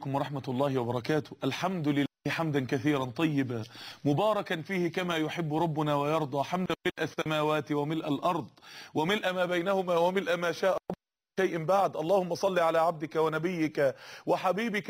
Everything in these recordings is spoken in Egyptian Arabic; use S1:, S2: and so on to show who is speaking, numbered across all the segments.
S1: عليكم ورحمة الله وبركاته الحمد لله حمدا كثيرا طيبا مباركا فيه كما يحب ربنا ويرضى حمدا ملء السماوات وملء الأرض وملء ما بينهما وملء ما شاء شيء بعد اللهم صل على عبدك ونبيك وحبيبك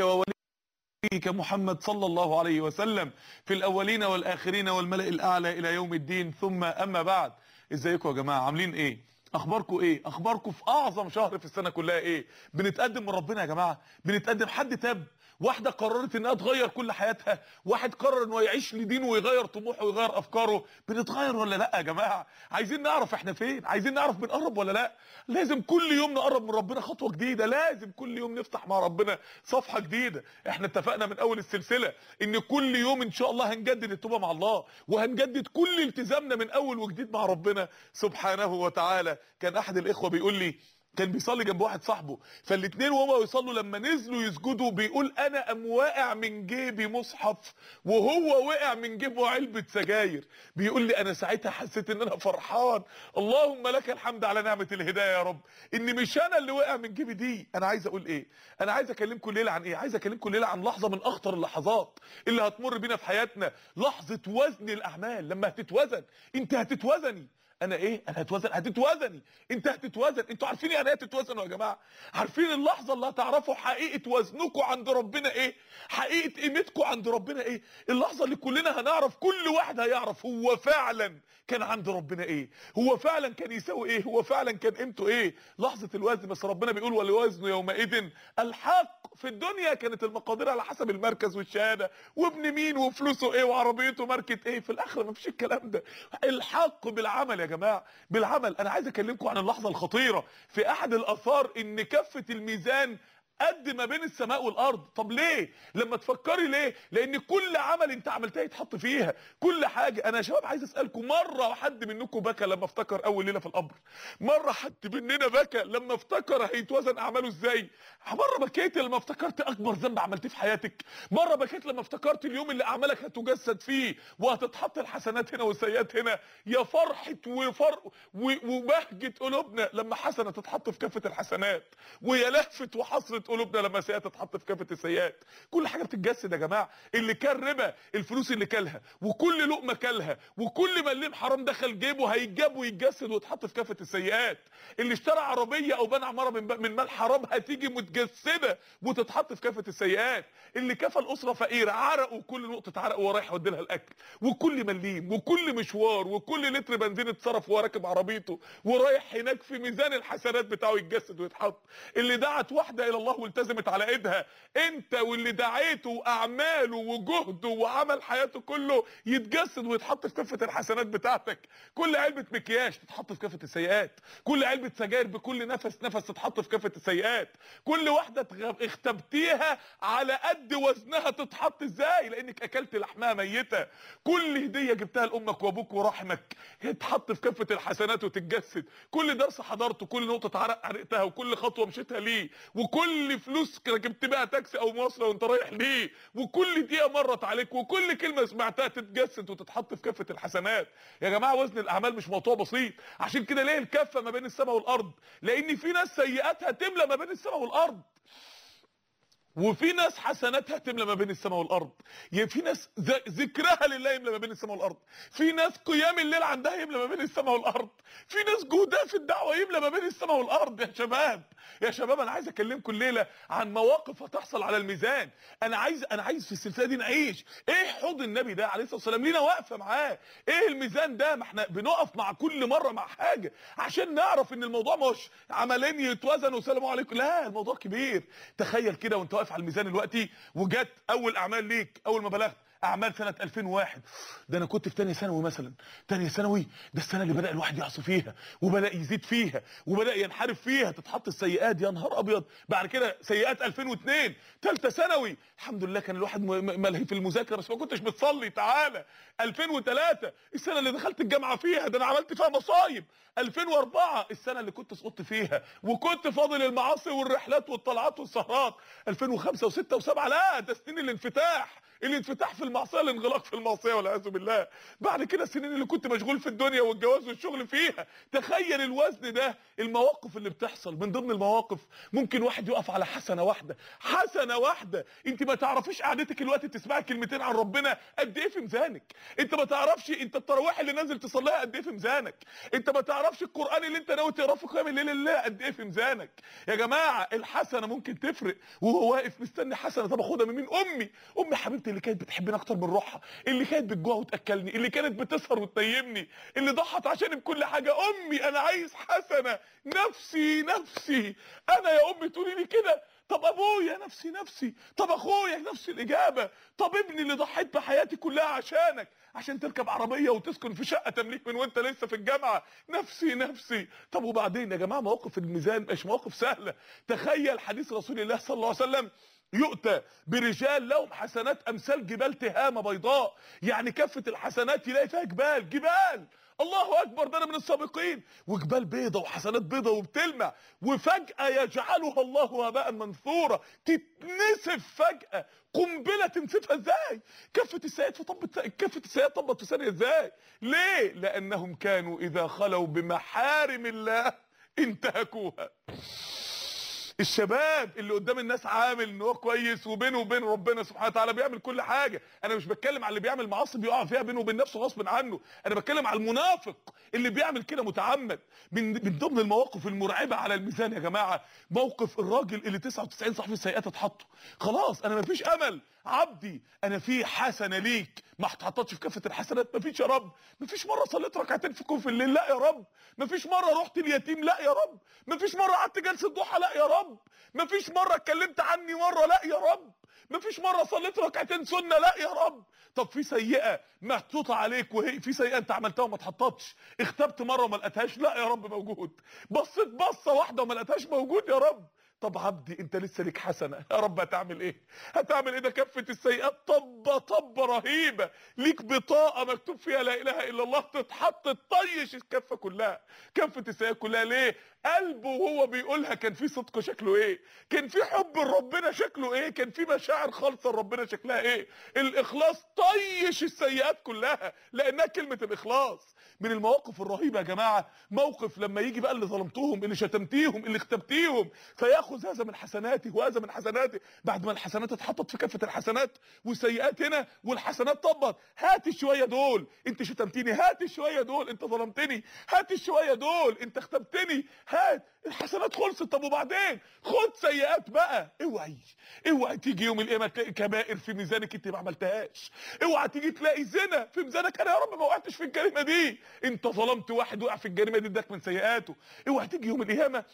S1: ووليك محمد صلى الله عليه وسلم في الأولين والآخرين والملأ الأعلى إلى يوم الدين ثم أما بعد ازيكم يا جماعة عاملين ايه اخباركم ايه اخباركم في اعظم شهر في السنه كلها ايه بنتقدم من ربنا يا جماعه بنتقدم حد تاب واحده قررت انها تغير كل حياتها واحد قرر انه يعيش لدينه ويغير طموحه ويغير افكاره بنتغير ولا لا يا جماعه عايزين نعرف احنا فين عايزين نعرف بنقرب ولا لا لازم كل يوم نقرب من ربنا خطوه جديده لازم كل يوم نفتح مع ربنا صفحه جديده احنا اتفقنا من اول السلسله ان كل يوم ان شاء الله هنجدد التوبه مع الله وهنجدد كل التزامنا من اول وجديد مع ربنا سبحانه وتعالى كان احد الاخوه بيقول لي كان بيصلي جنب واحد صاحبه فالاثنين وهما يصلوا لما نزلوا يسجدوا بيقول انا ام واقع من جيبي مصحف وهو وقع من جيبه علبه سجاير بيقول لي انا ساعتها حسيت ان انا فرحان اللهم لك الحمد على نعمه الهدايه يا رب ان مش انا اللي وقع من جيبي دي انا عايز اقول ايه انا عايز اكلمكم الليله عن ايه عايز اكلمكم الليله عن لحظه من اخطر اللحظات اللي هتمر بينا في حياتنا لحظه وزن الاعمال لما هتتوزن انت هتتوزني انا ايه انا هتوزن هتتوزني انت هتتوزن انتوا عارفين يعني ايه تتوزنوا يا جماعه عارفين اللحظه اللي هتعرفوا حقيقه وزنكم عند ربنا ايه حقيقه قيمتكم عند ربنا ايه اللحظه اللي كلنا هنعرف كل واحد هيعرف هو فعلا كان عند ربنا ايه هو فعلا كان يساوي ايه هو فعلا كان قيمته ايه لحظه الوزن بس ربنا بيقول والوزن يومئذ الحق في الدنيا كانت المقادير على حسب المركز والشهاده وابن مين وفلوسه ايه وعربيته ماركه ايه في الاخره مفيش الكلام ده الحق بالعمل يا جماعه بالعمل انا عايز اكلمكم عن اللحظه الخطيره في احد الاثار ان كفه الميزان قد ما بين السماء والارض طب ليه لما تفكري ليه لان كل عمل انت عملتها يتحط فيها كل حاجه انا يا شباب عايز اسالكم مره حد منكم بكى لما افتكر اول ليله في القبر مره حد مننا بكى لما افتكر هيتوزن اعماله ازاي مره بكيت لما افتكرت اكبر ذنب عملتيه في حياتك مره بكيت لما افتكرت اليوم اللي اعمالك هتجسد فيه وهتتحط الحسنات هنا والسيئات هنا يا فرحه وفر وبهجه قلوبنا لما حسنه تتحط في كافه الحسنات ويا لهفه وحسره قلوبنا لما سيئات تتحط في كافه السيئات كل حاجه بتتجسد يا جماعه اللي كان ربا الفلوس اللي كلها وكل لقمه كلها وكل مليم حرام دخل جيبه هيتجاب ويتجسد ويتحط في كافه السيئات اللي اشترى عربيه او بنى عماره من, من مال حرام هتيجي متجسده وتتحط في كافه السيئات اللي كفى الاسره فقيره عرق وكل نقطه عرق وهو رايح يودي لها الاكل وكل مليم وكل مشوار وكل لتر بنزين اتصرف وهو راكب عربيته ورايح هناك في ميزان الحسنات بتاعه يتجسد ويتحط اللي دعت واحده الى الله والتزمت على ايدها انت واللي دعيته واعماله وجهده وعمل حياته كله يتجسد ويتحط في كفه الحسنات بتاعتك كل علبه مكياج تتحط في كفه السيئات كل علبه سجاير بكل نفس نفس تتحط في كفه السيئات كل واحده اختبتيها على قد وزنها تتحط ازاي لانك اكلت لحمها ميته كل هديه جبتها لامك وابوك ورحمك تتحط في كفه الحسنات وتتجسد كل درس حضرته كل نقطه عرق عرقتها وكل خطوه مشيتها ليه وكل فلوس ركبت بيها تاكسي او مواصله وانت رايح ليه وكل دقيقه مرت عليك وكل كلمه سمعتها تتجسد وتتحط في كفه الحسنات يا جماعه وزن الاعمال مش موضوع بسيط عشان كده ليه الكفه ما بين السماء والارض لان في ناس سيئاتها تملى ما بين السماء والارض وفي ناس حسناتها تملى ما بين السماء والارض يعني في ناس ذكرها لله يملى ما بين السماء والارض في ناس قيام الليل عندها يملى ما بين السماء والارض في ناس جهدها في الدعوه يملى ما بين السماء والارض يا شباب يا شباب انا عايز اكلمكم الليله عن مواقف هتحصل على الميزان انا عايز انا عايز في السلسله دي نعيش ايه حوض النبي ده عليه الصلاه والسلام لينا واقفه معاه ايه الميزان ده ما احنا بنقف مع كل مره مع حاجه عشان نعرف ان الموضوع مش عملين يتوزنوا والسلام عليكم لا الموضوع كبير تخيل كده وانت واقف على الميزان دلوقتي وجت اول اعمال ليك اول ما بلغت اعمال سنه 2001 ده انا كنت في ثانيه ثانوي مثلا ثانيه ثانوي ده السنه اللي بدا الواحد يعصي فيها وبدا يزيد فيها وبدا ينحرف فيها تتحط السيئات يا نهار ابيض بعد كده سيئات 2002 ثالثه ثانوي الحمد لله كان الواحد ملهي في المذاكره بس ما كنتش بتصلي تعالى 2003 السنه اللي دخلت الجامعه فيها ده انا عملت فيها مصايب 2004 السنه اللي كنت سقطت فيها وكنت فاضل المعاصي والرحلات والطلعات والسهرات 2005 و6 و7 لا ده سنين الانفتاح الانفتاح في المعصيه الانغلاق في المعصيه والعياذ بالله بعد كده السنين اللي كنت مشغول في الدنيا والجواز والشغل فيها تخيل الوزن ده المواقف اللي بتحصل من ضمن المواقف ممكن واحد يقف على حسنه واحده حسنه واحده انت ما تعرفيش قعدتك الوقت تسمعي كلمتين عن ربنا قد ايه في ميزانك انت ما تعرفش انت التراويح اللي نازل تصليها قد ايه في ميزانك انت ما تعرفش القران اللي انت ناوي تقراه في قيام الليل لله قد ايه في ميزانك يا جماعه الحسنه ممكن تفرق وهو واقف مستني حسنه طب اخدها من مين امي امي حبيبتي اللي كانت بتحبني اكتر من روحها اللي كانت بتجوع وتاكلني اللي كانت بتسهر وتنيمني اللي ضحت عشاني بكل حاجه امي انا عايز حسنه نفسي نفسي انا يا امي تقولي لي كده طب ابويا نفسي نفسي طب اخويا نفس الاجابه طب ابني اللي ضحيت بحياتي كلها عشانك عشان تركب عربيه وتسكن في شقه تمليك من وانت لسه في الجامعه نفسي نفسي طب وبعدين يا جماعه مواقف الميزان مش مواقف سهله تخيل حديث رسول الله صلى الله عليه وسلم يؤتى برجال لهم حسنات امثال جبال تهامه بيضاء يعني كفه الحسنات يلاقي فيها جبال جبال الله اكبر ده انا من السابقين وجبال بيضة وحسنات بيضة وبتلمع وفجأة يجعلها الله هباء منثورا تتنسف فجأة قنبلة تنسفها ازاي كفة السيئات في طبت كفة السيئات طبت في ثانية ازاي ليه لانهم كانوا اذا خلوا بمحارم الله انتهكوها الشباب اللي قدام الناس عامل ان هو كويس وبينه وبين ربنا سبحانه وتعالى بيعمل كل حاجه انا مش بتكلم على اللي بيعمل معاصي بيقع فيها بينه وبين نفسه غصب عنه انا بتكلم على المنافق اللي بيعمل كده متعمد من من ضمن المواقف المرعبه على الميزان يا جماعه موقف الراجل اللي 99 صاحب السيئات اتحطوا خلاص انا مفيش امل عبدي انا في حسنه ليك ما اتحطتش في كافه الحسنات مفيش يا رب مفيش مره صليت ركعتين في كوف الليل لا يا رب مفيش مره رحت اليتيم لا يا رب مفيش مره قعدت جلسه ضحى لا يا رب مفيش مره اتكلمت عني مره لا يا رب مفيش مره صليت ركعتين سنه لا يا رب طب في سيئه محطوطه عليك وهي في سيئه انت عملتها وما اتحطتش اختبت مره وما لقيتهاش لا يا رب موجود بصيت بصه واحده وما لقيتهاش موجود يا رب طب عبدي انت لسه ليك حسنه يا رب هتعمل ايه هتعمل ايه ده كفه السيئات طبه طبه رهيبه ليك بطاقه مكتوب فيها لا اله الا الله تتحط تطيش الكفه كلها كفه السيئات كلها ليه قلبه وهو بيقولها كان في صدق شكله ايه كان في حب لربنا شكله ايه كان في مشاعر خالصه لربنا شكلها ايه الاخلاص طيش السيئات كلها لانها كلمه الاخلاص من المواقف الرهيبه يا جماعه موقف لما يجي بقى اللي ظلمتهم اللي شتمتيهم اللي اختبتيهم فياخذ هذا من حسناته وهذا من حسناته بعد ما الحسنات اتحطت في كافه الحسنات والسيئات هنا والحسنات طبت هات الشويه دول انت شتمتني هات الشويه دول انت ظلمتني هات الشويه دول انت اختبتني هات الحسنات خلصت طب وبعدين خد سيئات بقى اوعي اوعي تيجي يوم القيامه تلاقي كبائر في ميزانك انت ما عملتهاش اوعي تيجي تلاقي زنا في ميزانك انا يا رب ما وقعتش في الجريمه دي انت ظلمت واحد وقع في الجريمه دي اداك من سيئاته اوعي تيجي يوم القيامه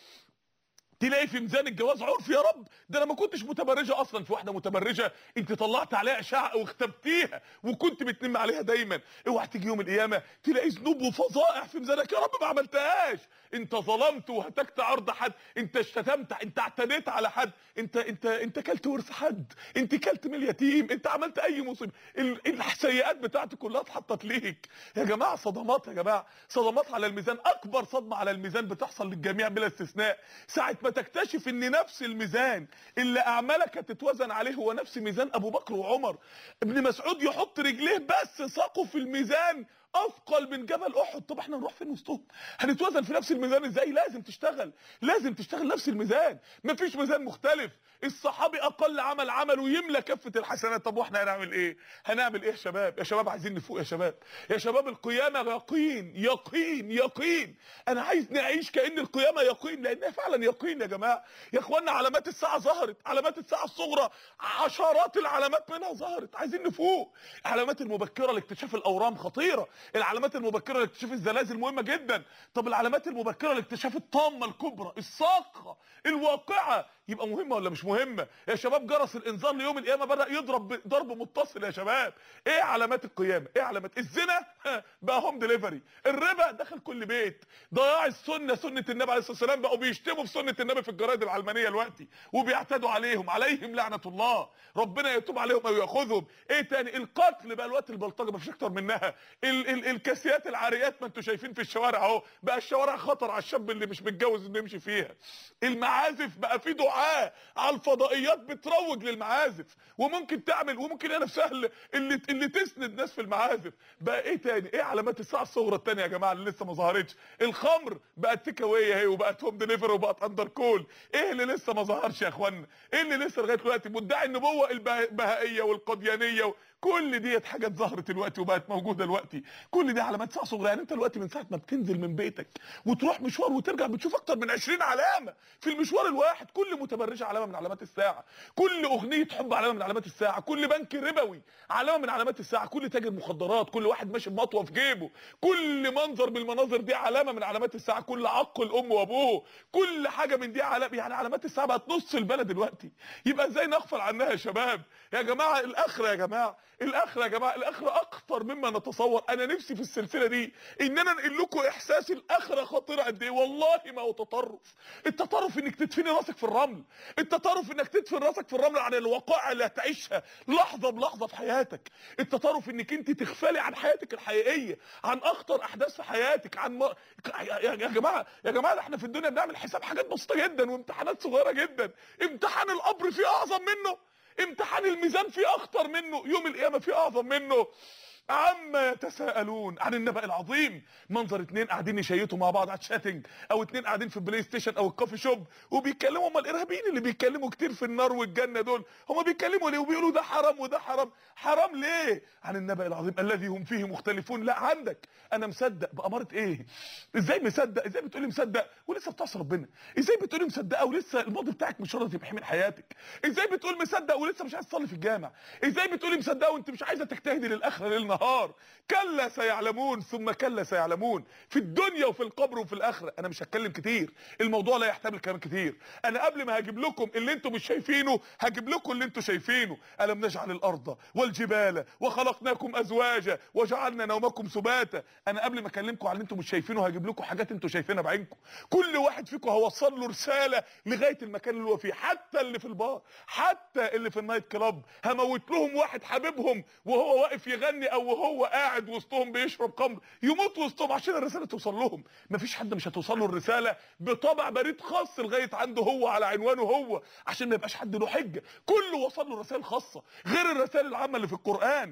S1: تلاقي في ميزان الجواز عرف يا رب ده انا ما كنتش متبرجه اصلا في واحده متبرجه انت طلعت عليها اشعه واختبتيها وكنت بتنم عليها دايما اوعى تيجي يوم القيامه تلاقي ذنوب وفظائع في ميزانك يا رب ما عملتهاش انت ظلمت وهتكت عرض حد انت شتمت انت اعتديت على حد انت انت انت كلت ورث حد انت كلت من اليتيم انت عملت اي مصيبه ال- السيئات بتاعتي كلها اتحطت ليك يا جماعه صدمات يا جماعه صدمات على الميزان اكبر صدمه على الميزان بتحصل للجميع بلا استثناء ساعه ما تكتشف ان نفس الميزان اللي اعمالك هتتوزن عليه هو نفس ميزان ابو بكر وعمر ابن مسعود يحط رجليه بس ساقه في الميزان اثقل من جبل احد طب احنا نروح فين وسطهم هنتوزن في نفس الميزان ازاي لازم تشتغل لازم تشتغل نفس الميزان مفيش ميزان مختلف الصحابي اقل عمل عمله يملى كفه الحسنات طب واحنا هنعمل ايه هنعمل ايه يا شباب يا شباب عايزين نفوق يا شباب يا شباب القيامه يقين يقين يقين انا عايز نعيش كان القيامه يقين لانها فعلا يقين يا جماعه يا اخوانا علامات الساعه ظهرت علامات الساعه الصغرى عشرات العلامات منها ظهرت عايزين نفوق العلامات المبكره لاكتشاف الاورام خطيره العلامات المبكره لاكتشاف الزلازل مهمه جدا طب العلامات المبكره لاكتشاف الطامه الكبرى الصاخه الواقعه يبقى مهمه ولا مش مهمه يا شباب جرس الانذار ليوم القيامه بدا يضرب ضرب متصل يا شباب ايه علامات القيامه ايه علامات الزنا بقى هوم ديليفري الربا دخل كل بيت ضياع السنه سنه النبي عليه الصلاه والسلام بقوا بيشتموا في سنه النبي في الجرايد العلمانيه دلوقتي وبيعتدوا عليهم عليهم لعنه الله ربنا يتوب عليهم او ياخذهم ايه تاني القتل بقى الوقت البلطجه مفيش اكتر منها ال ال ال الكاسيات العاريات ما انتوا شايفين في الشوارع اهو بقى الشوارع خطر على الشاب اللي مش متجوز انه يمشي فيها المعازف بقى في دعاة على الفضائيات بتروج للمعازف وممكن تعمل وممكن هي نفسها اللي اللي, اللي تسند ناس في المعازف بقى ايه تاني ايه علامات الساعه الصغرى التانية يا جماعه اللي لسه ما ظهرتش الخمر بقت تيك اواي اهي وبقت هوم ديليفري وبقت اندر كول ايه اللي لسه ما ظهرش يا اخوانا ايه اللي لسه لغايه دلوقتي مدعي النبوه البهائيه والقديانيه و... كل ديت حاجات ظهرت دلوقتي وبقت موجوده دلوقتي كل دي علامات ساعه صغرى يعني انت دلوقتي من ساعه ما بتنزل من بيتك وتروح مشوار وترجع بتشوف اكتر من 20 علامه في المشوار الواحد كل متبرجه علامه من علامات الساعه كل اغنيه حب علامه من علامات الساعه كل بنك ربوي علامه من علامات الساعه كل تاجر مخدرات كل واحد ماشي بمطوه في جيبه كل منظر من المناظر دي علامه من علامات الساعه كل عق الام وابوه كل حاجه من دي علامه يعني علامات الساعه بقت نص البلد دلوقتي يبقى ازاي نغفل عنها يا شباب يا جماعه الاخره يا جماعه الاخره يا جماعه الاخره اخطر مما نتصور انا نفسي في السلسله دي ان انا انقل لكم احساس الاخره خطيره قد ايه والله ما هو تطرف التطرف انك تدفني راسك في الرمل التطرف انك تدفن راسك في الرمل عن الوقائع اللي هتعيشها لحظه بلحظه في حياتك التطرف انك انت تغفلي عن حياتك الحقيقيه عن اخطر احداث في حياتك عن ما... يا جماعه يا جماعه ده احنا في الدنيا بنعمل حساب حاجات بسيطه جدا وامتحانات صغيره جدا امتحان القبر فيه اعظم منه امتحان الميزان فيه اخطر منه يوم القيامه فيه اعظم منه عما يتساءلون عن النبأ العظيم منظر اتنين قاعدين يشيتوا مع بعض على الشاتنج او اتنين قاعدين في البلاي ستيشن او الكوفي شوب وبيتكلموا هم الارهابيين اللي بيتكلموا كتير في النار والجنه دول هم بيتكلموا ليه وبيقولوا ده حرام وده حرام حرام ليه عن النبأ العظيم الذي هم فيه مختلفون لا عندك انا مصدق بأمارة ايه ازاي مصدق ازاي بتقولي مصدق ولسه بتعصي ربنا ازاي بتقولي مصدقه ولسه الماضي بتاعك مش راضي يبقى من حياتك ازاي بتقول مصدق ولسه مش عايز تصلي في الجامع ازاي بتقولي مصدقه وانت مش عايزه تجتهدي للاخره ليل نهار كلا سيعلمون ثم كلا سيعلمون في الدنيا وفي القبر وفي الاخره انا مش هتكلم كتير الموضوع لا يحتمل كلام كتير انا قبل ما هجيب لكم اللي انتم مش شايفينه هجيب لكم اللي انتم شايفينه الم نجعل الارض والجبال وخلقناكم ازواجا وجعلنا نومكم سباتا انا قبل ما اكلمكم على اللي انتم مش شايفينه هجيب لكم حاجات انتم شايفينها بعينكم كل واحد فيكم هوصل له رساله لغايه المكان اللي هو فيه حتى اللي في البار حتى اللي في النايت كلاب هموت لهم واحد حبيبهم وهو واقف يغني او وهو قاعد وسطهم بيشرب خمر يموت وسطهم عشان الرساله توصل لهم مفيش حد مش هتوصل له الرساله بطبع بريد خاص لغايه عنده هو على عنوانه هو عشان ما يبقاش حد له حجه كله وصل له رسائل خاصه غير الرسائل العامه اللي في القران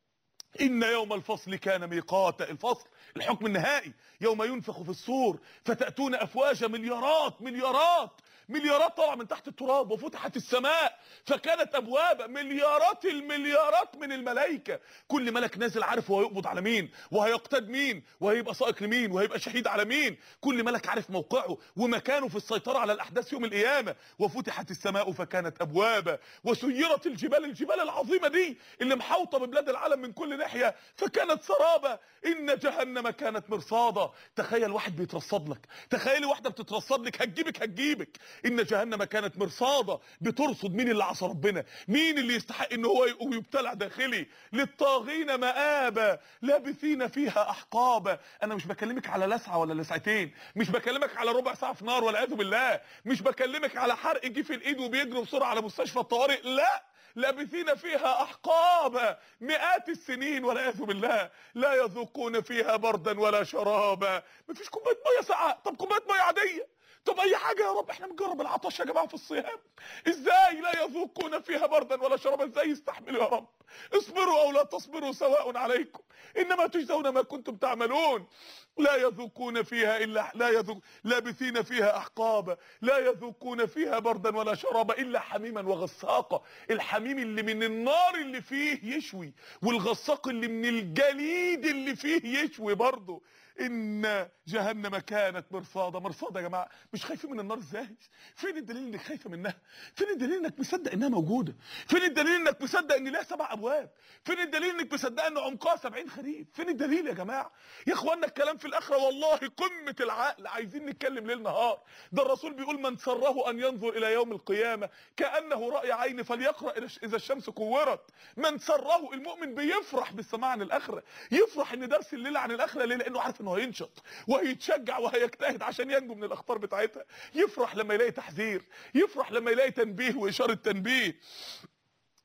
S1: إن يوم الفصل كان ميقاتا الفصل الحكم النهائي يوم ينفخ في الصور فتأتون أفواجا مليارات مليارات مليارات طالعه من تحت التراب وفتحت السماء فكانت ابواب مليارات المليارات من الملائكه كل ملك نازل عارف هو هيقبض على مين وهيقتاد مين وهيبقى سائق لمين وهيبقى شهيد على مين كل ملك عارف موقعه ومكانه في السيطره على الاحداث يوم القيامه وفتحت السماء فكانت ابوابا وسيرت الجبال الجبال العظيمه دي اللي محوطه ببلاد العالم من كل ناحيه فكانت سرابا ان جهنم كانت مرصادا تخيل واحد بيترصد لك تخيلي واحده بتترصد لك هتجيبك هتجيبك ان جهنم كانت مرصاده بترصد مين اللي عصى ربنا مين اللي يستحق ان هو يبتلع داخلي للطاغين مآبا لابثين فيها احقابا انا مش بكلمك على لسعه ولا لسعتين مش بكلمك على ربع ساعه في نار والعياذ بالله مش بكلمك على حرق جه في الايد وبيجروا بسرعه على مستشفى الطوارئ لا لابثين فيها احقابا مئات السنين والعياذ بالله لا يذوقون فيها بردا ولا شرابا مفيش كوبايه ميه ساقعه طب كوبايه ميه عاديه طب اي حاجه يا رب احنا بنجرب العطش يا جماعه في الصيام ازاي لا يذوقون فيها بردا ولا شرابا ازاي يستحملوا يا رب اصبروا او لا تصبروا سواء عليكم انما تجزون ما كنتم تعملون لا يذوقون فيها الا لا يذوق لابثين فيها احقابا لا يذوقون فيها بردا ولا شرابا الا حميما وغساقا الحميم اللي من النار اللي فيه يشوي والغساق اللي من الجليد اللي فيه يشوي برضه ان جهنم كانت مرصاده مرصاده يا جماعه مش خايفين من النار ازاي فين الدليل انك خايفه منها فين الدليل انك مصدق انها موجوده فين الدليل انك مصدق ان لها سبع ابواب فين الدليل انك مصدق ان عمقها 70 خريف فين الدليل يا جماعه يا اخوانا الكلام في الاخره والله قمه العقل عايزين نتكلم ليل نهار ده الرسول بيقول من سره ان ينظر الى يوم القيامه كانه راي عين فليقرا اذا الشمس كورت من سره المؤمن بيفرح بالسماع عن الاخره يفرح ان درس الليله عن الاخره ليه لانه عارف انه هينشط وهيتشجع وهيجتهد عشان ينجو من الاخطار بتاعتها يفرح لما يلاقي تحذير يفرح لما يلاقي تنبيه واشاره تنبيه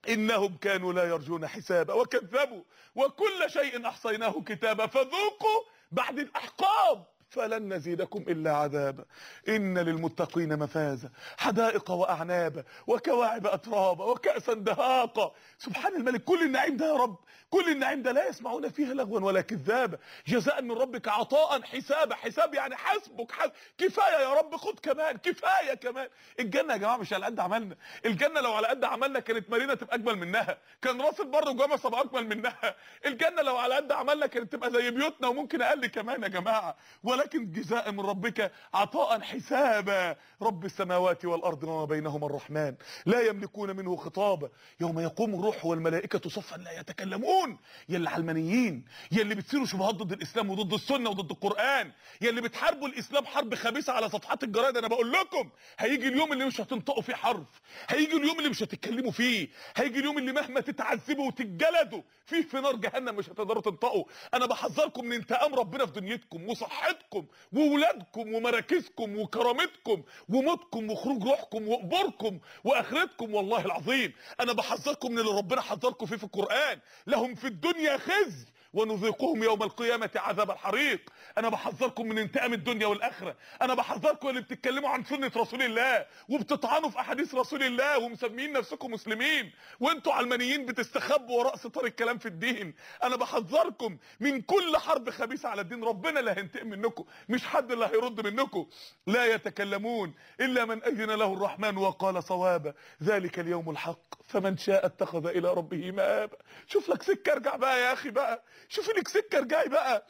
S1: إنهم كانوا لا يرجون حسابا وكذبوا وكل شيء أحصيناه كتابا فذوقوا بعد الأحقاب فلن نزيدكم إلا عذابا إن للمتقين مفازا حدائق وأعنابا وكواعب أترابا وكأسا دهاقا سبحان الملك كل النعيم ده يا رب كل النعيم ده لا يسمعون فيها لغوا ولا كذابا جزاء من ربك عطاء حسابا حساب يعني حسبك حسب كفاية يا رب خد كمان كفاية كمان الجنة يا جماعة مش على قد عملنا الجنة لو على قد عملنا كانت مارينا تبقى أجمل منها كان راس البر وجمصة تبقى أجمل منها الجنة لو على قد عملنا كانت تبقى زي بيوتنا وممكن أقل كمان يا جماعة ولكن جزاء من ربك عطاء حسابا رب السماوات والأرض وما بينهما الرحمن لا يملكون منه خطابا يوم يقوم الروح والملائكة صفا لا يتكلمون يا اللي علمانيين يا اللي بتصيروا شبهات ضد الإسلام وضد السنة وضد القرآن يا اللي بتحاربوا الإسلام حرب خبيثة على صفحات الجرايد أنا بقول لكم هيجي اليوم اللي مش هتنطقوا فيه حرف هيجي اليوم اللي مش هتتكلموا فيه هيجي اليوم اللي مهما تتعذبوا وتتجلدوا فيه في نار جهنم مش هتقدروا تنطقوا انا بحذركم من انتقام ربنا في دنيتكم وصحتكم وولادكم ومراكزكم وكرامتكم وموتكم وخروج روحكم وقبوركم واخرتكم والله العظيم انا بحذركم من اللي ربنا حذركم فيه في القران لهم في الدنيا خزي ونذيقهم يوم القيامة عذاب الحريق انا بحذركم من انتقام الدنيا والاخرة انا بحذركم اللي بتتكلموا عن سنة رسول الله وبتطعنوا في احاديث رسول الله ومسميين نفسكم مسلمين وانتوا علمانيين بتستخبوا وراء ستار الكلام في الدين انا بحذركم من كل حرب خبيثة على الدين ربنا اللي هينتقم منكم مش حد اللي هيرد منكم لا يتكلمون الا من اذن له الرحمن وقال صوابا ذلك اليوم الحق فمن شاء اتخذ الى ربه مآبا شوف لك سكه ارجع بقى يا اخي بقى شوف لك سكه ارجعي بقى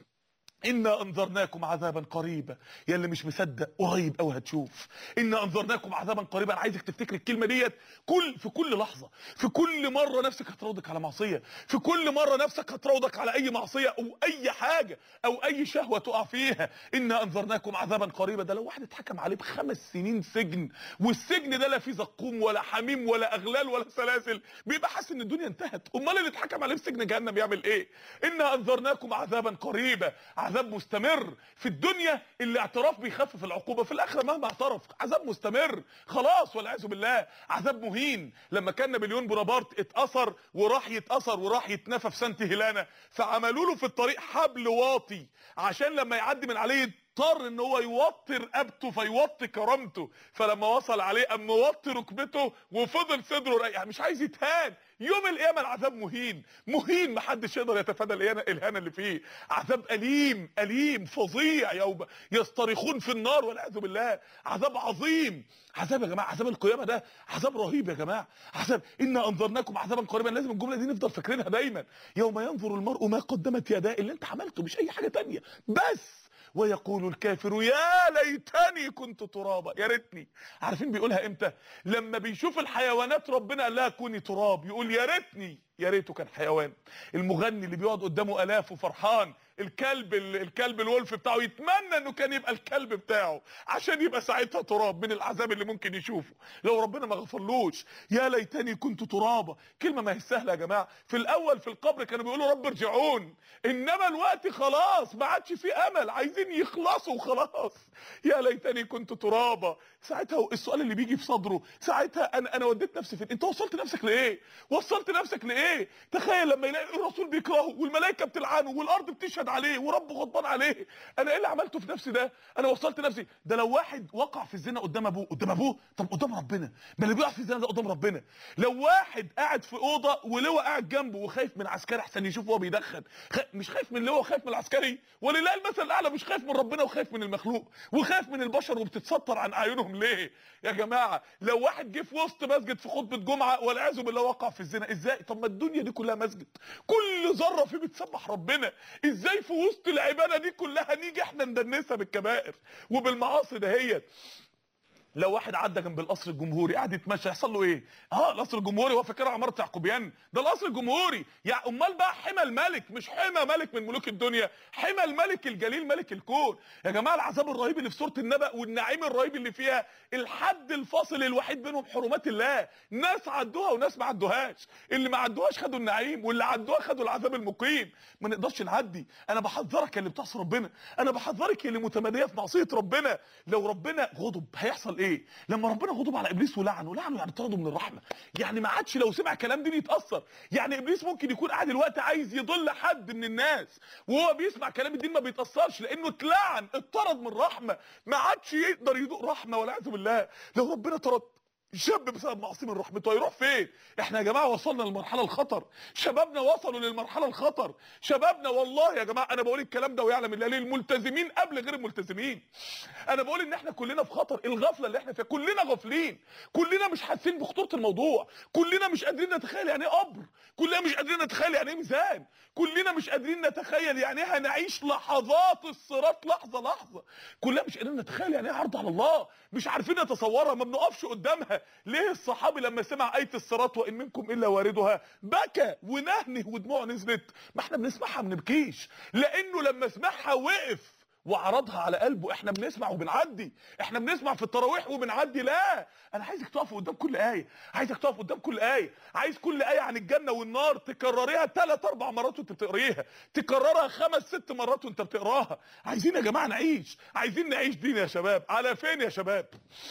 S1: إنا أنذرناكم عذابا قريبا يا اللي مش مصدق قريب قوي هتشوف إنا أنذرناكم عذابا قريبا أنا عايزك تفتكر الكلمة ديت كل في كل لحظة في كل مرة نفسك هتراودك على معصية في كل مرة نفسك هتراودك على أي معصية أو أي حاجة أو أي شهوة تقع فيها إنا أنذرناكم عذابا قريبا ده لو واحد اتحكم عليه بخمس سنين سجن والسجن ده لا فيه زقوم ولا حميم ولا أغلال ولا سلاسل بيبقى حاسس إن الدنيا انتهت أمال اللي اتحكم عليه بسجن جهنم يعمل إيه إنا أنذرناكم عذابا قريبا عذاب مستمر في الدنيا اللي اعتراف بيخفف العقوبه في الاخره مهما اعترف عذاب مستمر خلاص والعياذ بالله عذاب مهين لما كان نابليون بونابرت اتاثر وراح يتاثر وراح يتنفى في سانت هيلانا فعملوا له في الطريق حبل واطي عشان لما يعدي من عليه اضطر ان هو يوطي رقبته فيوطي كرامته فلما وصل عليه قام موطي ركبته وفضل صدره رايح يعني مش عايز يتهان يوم القيامه العذاب مهين مهين محدش يقدر يتفادى الاهانه الاهانه اللي فيه عذاب اليم اليم فظيع يوم يصطرخون في النار والعياذ بالله عذاب عظيم عذاب يا جماعه عذاب القيامه ده عذاب رهيب يا جماعه عذاب انا انذرناكم عذابا قريبا لازم الجمله دي نفضل فاكرينها دايما يوم ينظر المرء ما قدمت يداه اللي انت عملته مش اي حاجه تانية بس ويقول الكافر يا ليتني كنت ترابا يا ريتني عارفين بيقولها امتى لما بيشوف الحيوانات ربنا قال لها كوني تراب يقول يا ريتني يا ريته كان حيوان المغني اللي بيقعد قدامه الاف وفرحان الكلب الكلب الولف بتاعه يتمنى انه كان يبقى الكلب بتاعه عشان يبقى ساعتها تراب من العذاب اللي ممكن يشوفه لو ربنا ما غفرلوش يا ليتني كنت ترابا كلمه ما هي سهله يا جماعه في الاول في القبر كانوا بيقولوا رب ارجعون انما الوقت خلاص ما عادش في امل عايزين يخلصوا خلاص يا ليتني كنت ترابا ساعتها السؤال اللي بيجي في صدره ساعتها انا انا وديت نفسي فين انت وصلت نفسك لايه وصلت نفسك لايه تخيل لما يلاقي الرسول بيكرهه والملائكه بتلعنه والارض بتشهد عليه وربه غضبان عليه انا ايه اللي عملته في نفسي ده انا وصلت نفسي ده لو واحد وقع في الزنا قدام ابوه قدام ابوه طب قدام ربنا ما اللي بيقع في الزنا ده قدام ربنا لو واحد قاعد في اوضه ولواء قاعد جنبه وخايف من عسكري احسن يشوفه وهو بيدخن خ... مش خايف من اللواء وخايف من العسكري ولله المثل الاعلى مش خايف من ربنا وخايف من المخلوق وخايف من البشر وبتتستر عن اعينهم ليه يا جماعه لو واحد جه في وسط مسجد في خطبه جمعه والعياذ بالله وقع في الزنا ازاي طب ما الدنيا دي كلها مسجد كل ذره فيه بتسبح ربنا ازاي في وسط العباده دي كلها نيجي احنا ندنسها بالكبائر وبالمعاصي دهيت لو واحد عدى جنب القصر الجمهوري قاعد يتمشى يحصل له ايه اه القصر الجمهوري هو فاكرها عماره يعقوبيان ده القصر الجمهوري يا امال بقى حمى الملك مش حمى ملك من ملوك الدنيا حمى الملك الجليل ملك الكون يا جماعه العذاب الرهيب اللي في سوره النبأ والنعيم الرهيب اللي فيها الحد الفاصل الوحيد بينهم حرمات الله ناس عدوها وناس ما عدوهاش اللي ما عدوهاش خدوا النعيم واللي عدوها خدوا العذاب المقيم ما نقدرش نعدي انا بحذرك اللي بتعصي ربنا انا بحذرك اللي متماديه في معصيه ربنا لو ربنا غضب هيحصل ايه ايه لما ربنا غضب على ابليس ولعنه لعنه يعني طرده من الرحمه يعني ما عادش لو سمع كلام دين يتاثر يعني ابليس ممكن يكون قاعد الوقت عايز يضل حد من الناس وهو بيسمع كلام الدين ما بيتاثرش لانه اتلعن اتطرد من الرحمه ما عادش يقدر يدوق رحمه والعياذ بالله لو ربنا طرد شاب بسبب معصيه من رحمته هيروح فين احنا يا جماعه وصلنا للمرحله الخطر شبابنا وصلوا للمرحله الخطر شبابنا والله يا جماعه انا بقول الكلام ده ويعلم الله للملتزمين قبل غير الملتزمين انا بقول ان احنا كلنا في خطر الغفله اللي احنا فيها كلنا غافلين كلنا مش حاسين بخطوره الموضوع كلنا مش قادرين نتخيل يعني ايه قبر كلنا مش قادرين نتخيل يعني ايه ميزان كلنا مش قادرين نتخيل يعني ايه هنعيش لحظات الصراط لحظه لحظه كلنا مش قادرين نتخيل يعني ايه عرض على الله مش عارفين نتصورها ما بنقفش قدامها ليه الصحابي لما سمع ايه الصراط وان منكم الا واردها بكى ونهنه ودموعه نزلت ما احنا بنسمعها ما بنبكيش لانه لما سمعها وقف وعرضها على قلبه احنا بنسمع وبنعدي احنا بنسمع في التراويح وبنعدي لا انا عايزك تقف قدام كل ايه عايزك تقف قدام كل ايه عايز كل ايه عن الجنه والنار تكرريها ثلاث اربع مرات وانت بتقريها تكررها خمس ست مرات وانت بتقراها عايزين يا جماعه نعيش عايزين نعيش دين يا شباب على فين يا شباب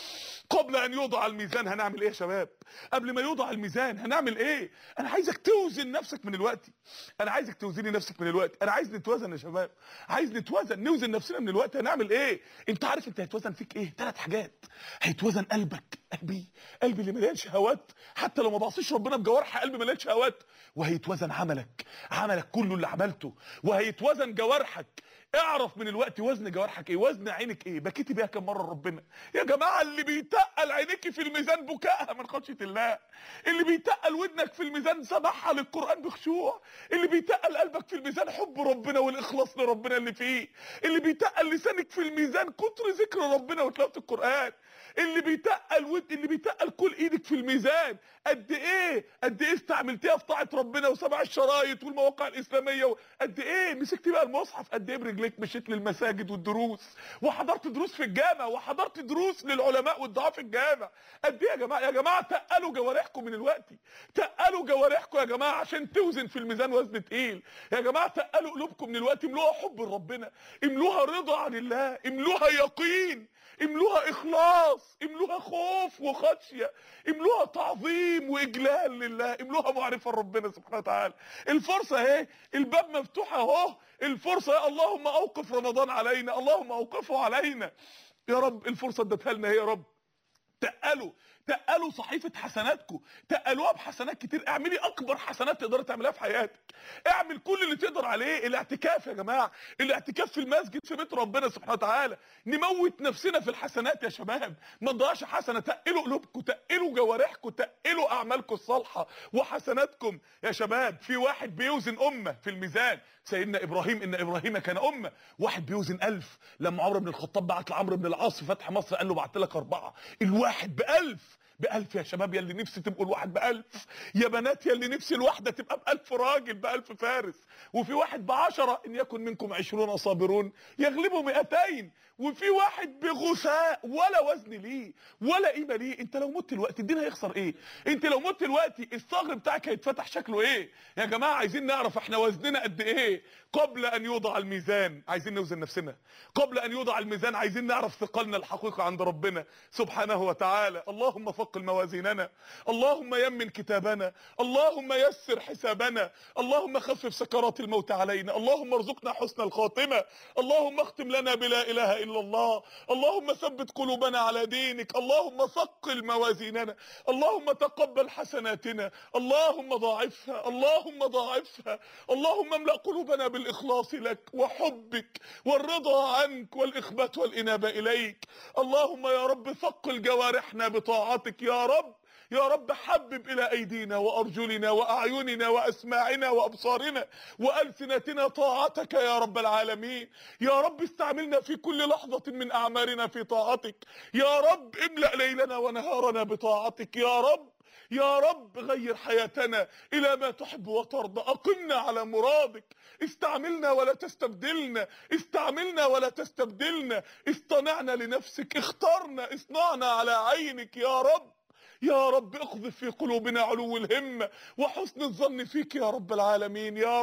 S1: قبل ان يوضع الميزان هنعمل ايه يا شباب قبل ما يوضع الميزان هنعمل ايه انا عايزك توزن نفسك من الوقت انا عايزك توزني نفسك من الوقت انا عايز نتوازن يا شباب عايز نتوازن نوزن نفسنا من الوقت هنعمل ايه انت عارف انت هيتوزن فيك ايه ثلاث حاجات هيتوزن قلبك قلبي قلبي اللي مليان شهوات حتى لو ما بعصيش ربنا بجوارح قلبي مليان شهوات وهيتوزن عملك عملك كله اللي عملته وهيتوزن جوارحك اعرف من الوقت وزن جوارحك ايه وزن عينك ايه بكيتي بيها كم مره ربنا يا جماعه اللي بيتقل عينيكي في الميزان بكائها من خشيه الله اللي بيتقل ودنك في الميزان سماعها للقران بخشوع اللي بيتقل قلبك في الميزان حب ربنا والاخلاص لربنا اللي فيه اللي بيتقل لسانك في الميزان كتر ذكر ربنا وتلاوه القران اللي بيتقل ود اللي بيتقل كل ايدك في الميزان قد ايه قد ايه استعملتيها في طاعه ربنا وسمع الشرايط والمواقع الاسلاميه قد ايه مسكتي بقى المصحف قد ايه برجليك مشيت للمساجد والدروس وحضرت دروس في الجامع وحضرت دروس للعلماء والدعاء في الجامع قد ايه يا جماعه يا جماعه تقلوا جوارحكم من الوقت تقلوا جوارحكم يا جماعه عشان توزن في الميزان وزن تقيل يا جماعه تقلوا قلوبكم من الوقت املوها حب لربنا املوها رضا عن الله املوها يقين املوها اخلاص املوها خوف وخشيه املوها تعظيم واجلال لله املوها معرفه لربنا سبحانه وتعالى الفرصه اهي الباب مفتوح اهو الفرصه يا اللهم اوقف رمضان علينا اللهم اوقفه علينا يا رب الفرصه اديتها لنا يا رب تقلوا تقلوا صحيفه حسناتكم تقلوها بحسنات كتير اعملي اكبر حسنات تقدر تعملها في حياتك اعمل كل اللي تقدر عليه الاعتكاف يا جماعه الاعتكاف في المسجد في بيت ربنا سبحانه وتعالى نموت نفسنا في الحسنات يا شباب ما نضيعش حسنه تقلوا قلوبكم تقلوا جوارحكم تقلوا اعمالكم الصالحه وحسناتكم يا شباب في واحد بيوزن امه في الميزان سيدنا ابراهيم ان ابراهيم كان امه واحد بيوزن ألف لما عمرو بن الخطاب بعت لعمرو بن العاص في فتح مصر قال له بعت لك اربعه الواحد بألف بألف يا شباب يا اللي نفسي تبقوا الواحد بألف يا بنات يا اللي نفسي الواحدة تبقى بألف راجل بألف فارس وفي واحد بعشرة إن يكن منكم عشرون صابرون يغلبوا مئتين وفي واحد بغثاء ولا وزن ليه ولا قيمة ليه انت لو مت الوقت الدين هيخسر ايه انت لو مت الوقت الصاغر بتاعك هيتفتح شكله ايه يا جماعة عايزين نعرف احنا وزننا قد ايه قبل ان يوضع الميزان عايزين نوزن نفسنا قبل ان يوضع الميزان عايزين نعرف ثقلنا الحقيقة عند ربنا سبحانه وتعالى اللهم ثقل موازيننا اللهم يمن كتابنا اللهم يسر حسابنا اللهم خفف سكرات الموت علينا اللهم ارزقنا حسن الخاتمة اللهم اختم لنا بلا اله الا الله اللهم ثبت قلوبنا على دينك اللهم ثقل موازيننا اللهم تقبل حسناتنا اللهم ضاعفها اللهم ضاعفها اللهم املأ قلوبنا بالاخلاص لك وحبك والرضا عنك والاخبات والانابة اليك اللهم يا رب ثقل جوارحنا بطاعتك يا رب يا رب حبب الى ايدينا وارجلنا واعيننا واسماعنا وابصارنا والسنتنا طاعتك يا رب العالمين يا رب استعملنا في كل لحظة من اعمارنا في طاعتك يا رب املأ ليلنا ونهارنا بطاعتك يا رب يا رب غير حياتنا الى ما تحب وترضى اقمنا على مرادك استعملنا ولا تستبدلنا استعملنا ولا تستبدلنا اصطنعنا لنفسك اخترنا اصنعنا على عينك يا رب يا رب اقذف في قلوبنا علو الهمة وحسن الظن فيك يا رب العالمين يا رب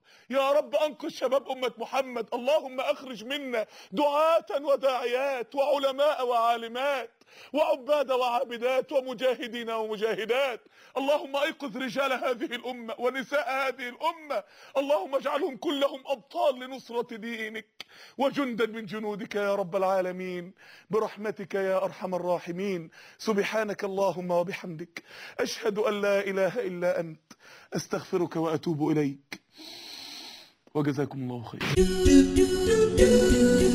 S1: يا رب انقذ شباب امه محمد اللهم اخرج منا دعاة وداعيات وعلماء وعالمات وعباد وعابدات ومجاهدين ومجاهدات اللهم ايقظ رجال هذه الامه ونساء هذه الامه اللهم اجعلهم كلهم ابطال لنصره دينك وجندا من جنودك يا رب العالمين برحمتك يا ارحم الراحمين سبحانك اللهم وبحمدك اشهد ان لا اله الا انت استغفرك واتوب اليك وجزاكم الله خيرا